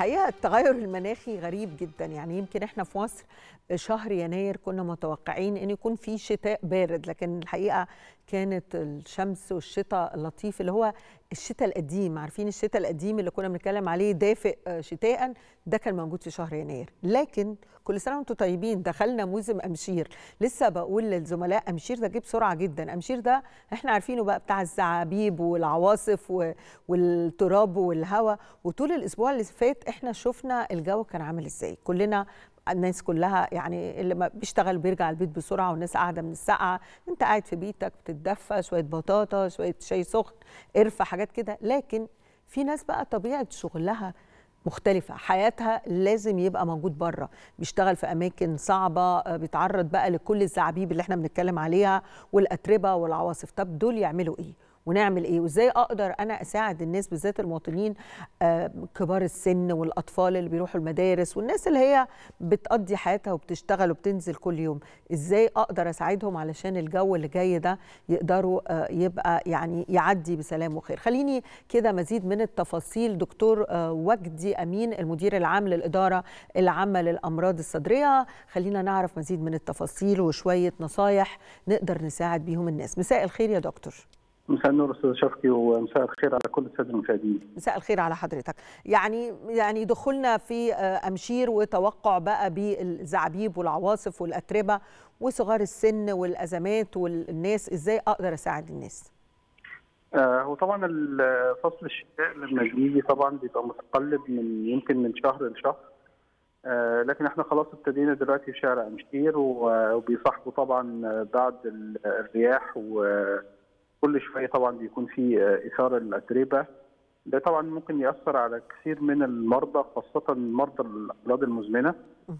الحقيقه التغير المناخي غريب جدا يعني يمكن احنا في مصر شهر يناير كنا متوقعين ان يكون في شتاء بارد لكن الحقيقه كانت الشمس والشتاء اللطيف اللي هو الشتاء القديم عارفين الشتاء القديم اللي كنا بنتكلم عليه دافئ شتاء ده كان موجود في شهر يناير لكن كل سنه وانتم طيبين دخلنا موسم امشير لسه بقول للزملاء امشير ده جه بسرعه جدا امشير ده احنا عارفينه بقى بتاع الزعابيب والعواصف والتراب والهواء وطول الاسبوع اللي فات احنا شفنا الجو كان عامل ازاي كلنا الناس كلها يعني اللي ما بيشتغل بيرجع البيت بسرعه والناس قاعده من السقعه انت قاعد في بيتك بتتدفى شويه بطاطا شويه شاي سخن قرفه حاجات كده لكن في ناس بقى طبيعه شغلها مختلفة حياتها لازم يبقى موجود بره بيشتغل في أماكن صعبة بيتعرض بقى لكل الزعابيب اللي احنا بنتكلم عليها والأتربة والعواصف طب دول يعملوا إيه؟ ونعمل ايه وازاي اقدر انا اساعد الناس بالذات المواطنين كبار السن والاطفال اللي بيروحوا المدارس والناس اللي هي بتقضي حياتها وبتشتغل وبتنزل كل يوم ازاي اقدر اساعدهم علشان الجو اللي جاي ده يقدروا يبقى يعني يعدي بسلام وخير خليني كده مزيد من التفاصيل دكتور وجدي امين المدير العام للاداره العامه للامراض الصدريه خلينا نعرف مزيد من التفاصيل وشويه نصايح نقدر نساعد بيهم الناس مساء الخير يا دكتور مساء النور استاذ شفقي ومساء الخير على كل الساده المشاهدين. مساء الخير على حضرتك. يعني يعني دخولنا في امشير وتوقع بقى بالزعابيب والعواصف والاتربه وصغار السن والازمات والناس ازاي اقدر اساعد الناس؟ آه هو طبعا فصل الشتاء لما بيجي طبعا بيبقى متقلب من يمكن من شهر لشهر. آه لكن احنا خلاص ابتدينا دلوقتي في شارع امشير وبيصاحبوا طبعا بعد الرياح و كل شويه طبعا بيكون في اثاره للاتربه ده طبعا ممكن ياثر على كثير من المرضى خاصه مرضى الامراض المزمنه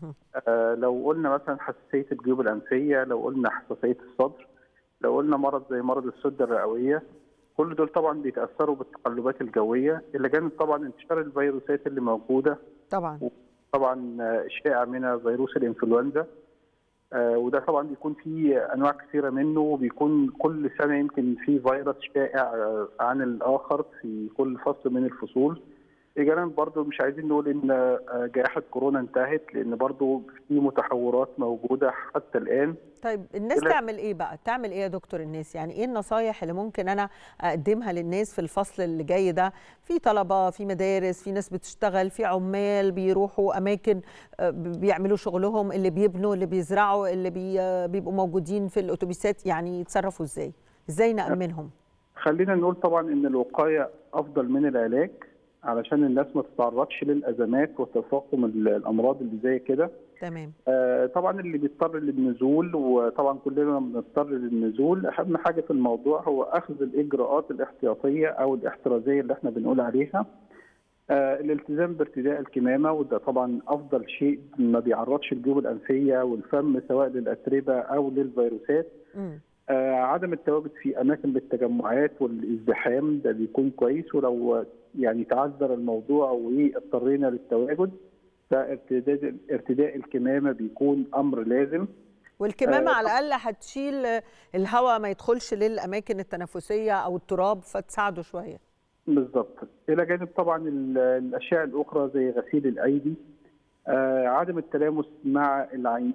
آه لو قلنا مثلا حساسيه الجيوب الانفيه لو قلنا حساسيه الصدر لو قلنا مرض زي مرض السده الرئويه كل دول طبعا بيتاثروا بالتقلبات الجويه اللي جانب طبعا انتشار الفيروسات اللي موجوده طبعا طبعا الشائع منها فيروس الانفلونزا آه وده طبعا بيكون في انواع كثيره منه وبيكون كل سنه يمكن في فيروس شائع آه عن الاخر في كل فصل من الفصول ايجابا برضه مش عايزين نقول ان آه جائحه كورونا انتهت لان برضه في متحورات موجوده حتى الان طيب الناس تعمل ايه بقى تعمل ايه يا دكتور الناس يعني ايه النصايح اللي ممكن انا اقدمها للناس في الفصل اللي جاي ده في طلبه في مدارس في ناس بتشتغل في عمال بيروحوا اماكن بيعملوا شغلهم اللي بيبنوا اللي بيزرعوا اللي بي بيبقوا موجودين في الاتوبيسات يعني يتصرفوا ازاي ازاي نامنهم خلينا نقول طبعا ان الوقايه افضل من العلاج علشان الناس ما تتعرضش للازمات وتفاقم الامراض اللي زي كده تمام آه طبعا اللي بيضطر للنزول وطبعا كلنا بنضطر للنزول اهم حاجه في الموضوع هو اخذ الاجراءات الاحتياطيه او الاحترازيه اللي احنا بنقول عليها آه الالتزام بارتداء الكمامه وده طبعا افضل شيء ما بيعرضش الجيوب الانفيه والفم سواء للاتربه او للفيروسات آه عدم التواجد في اماكن بالتجمعات والازدحام ده بيكون كويس ولو يعني تعذر الموضوع واضطرينا للتواجد فارتداء ارتداء الكمامه بيكون امر لازم والكمامه آه على الاقل هتشيل الهواء ما يدخلش للاماكن التنفسيه او التراب فتساعده شويه بالظبط الى جانب طبعا الاشياء الاخرى زي غسيل الايدي آه عدم التلامس مع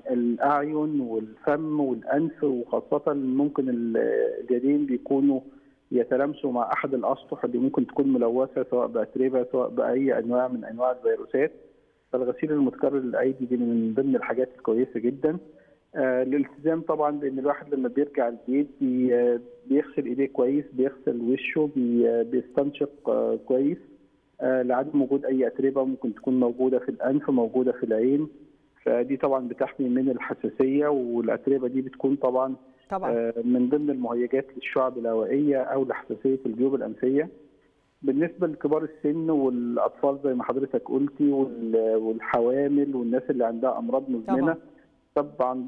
الاعين والفم والانف وخاصه ممكن اليدين بيكونوا يتلامسوا مع احد الاسطح اللي ممكن تكون ملوثه سواء باتربه سواء باي انواع من انواع الفيروسات فالغسيل المتكرر للايدي دي من ضمن الحاجات الكويسه جدا آه الالتزام طبعا لان الواحد لما بيرجع البيت بي بيغسل ايديه كويس بيغسل وشه بي بيستنشق آه كويس آه لعدم وجود اي اتربه ممكن تكون موجوده في الانف موجوده في العين فدي طبعا بتحمي من الحساسيه والاتربه دي بتكون طبعا طبعا من ضمن المهيجات للشعب الهوائيه او لحساسيه الجيوب الانفيه بالنسبه لكبار السن والاطفال زي ما حضرتك قلتي والحوامل والناس اللي عندها امراض مزمنه طبعا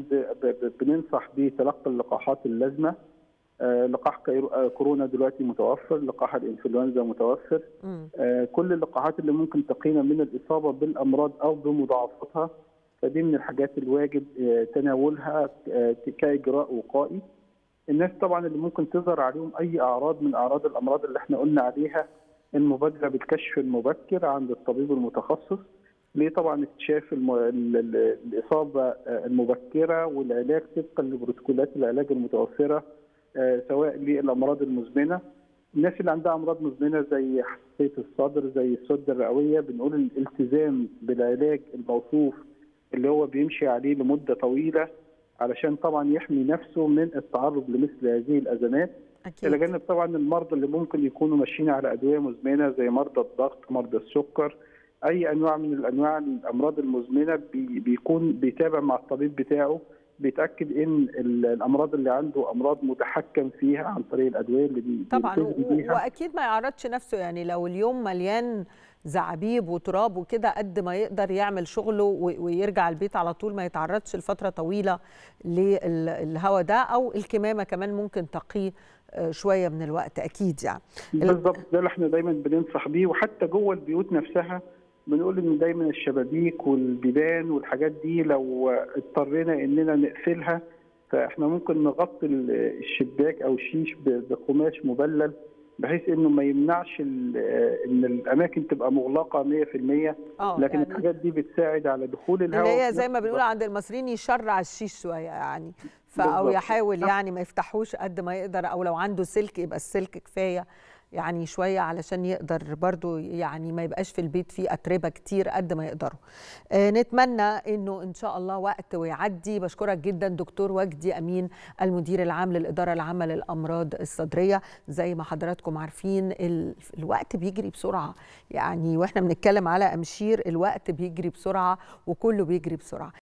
بننصح بتلقي اللقاحات اللازمه لقاح كورونا دلوقتي متوفر لقاح الانفلونزا متوفر كل اللقاحات اللي ممكن تقينا من الاصابه بالامراض او بمضاعفاتها فدي من الحاجات الواجب تناولها كاجراء وقائي الناس طبعا اللي ممكن تظهر عليهم اي اعراض من اعراض الامراض اللي احنا قلنا عليها المبادره بالكشف المبكر عند الطبيب المتخصص ليه طبعا اكتشاف الم... ال- ال- الاصابه المبكره والعلاج طبقا لبروتوكولات العلاج المتوفره آه، سواء للامراض المزمنه الناس اللي عندها امراض مزمنه زي حساسيه الصدر زي السده الرئويه بنقول الالتزام بالعلاج الموصوف اللي هو بيمشي عليه لمده طويله علشان طبعا يحمي نفسه من التعرض لمثل هذه الازمات الى اكيد جانب طبعا المرضى اللي ممكن يكونوا ماشيين على ادويه مزمنه زي مرضى الضغط مرضى السكر اي انواع من الانواع الامراض المزمنه بي- بيكون بيتابع مع الطبيب بتاعه بيتاكد ان ال- الامراض اللي عنده امراض متحكم فيها عن طريق الادويه اللي بي طبعا بيلتزم و- بيها. واكيد ما يعرضش نفسه يعني لو اليوم مليان زعابيب وتراب وكده قد ما يقدر يعمل شغله و- ويرجع البيت على طول ما يتعرضش لفتره طويله للهواء ده او الكمامه كمان ممكن تقيه آه، شويه من الوقت اكيد يعني بالظبط ده اللي احنا دايما بننصح بيه وحتى جوه البيوت نفسها بنقول ان دايما الشبابيك والبيبان والحاجات دي لو اضطرينا اننا نقفلها فاحنا ممكن نغطي ال- الشباك او الشيش ب- بقماش مبلل بحيث انه ما يمنعش ال- ان الاماكن تبقى مغلقه 100% اه لكن يعني الحاجات دي بتساعد على دخول الهواء اللي هي وفي زي نفس ما بنقول الوقت- عند المصريين يشرع الشيش شويه يعني ف او بالظبط. يحاول يعني ما يفتحوش قد ما يقدر او لو عنده سلك يبقى السلك كفايه يعني شويه علشان يقدر برضو يعني ما يبقاش في البيت فيه اتربه كتير قد ما يقدروا. آه نتمنى انه ان شاء الله وقت ويعدي بشكرك جدا دكتور وجدي امين المدير العام للاداره العامه للامراض الصدريه زي ما حضراتكم عارفين ال... الوقت بيجري بسرعه يعني واحنا بنتكلم على امشير الوقت بيجري بسرعه وكله بيجري بسرعه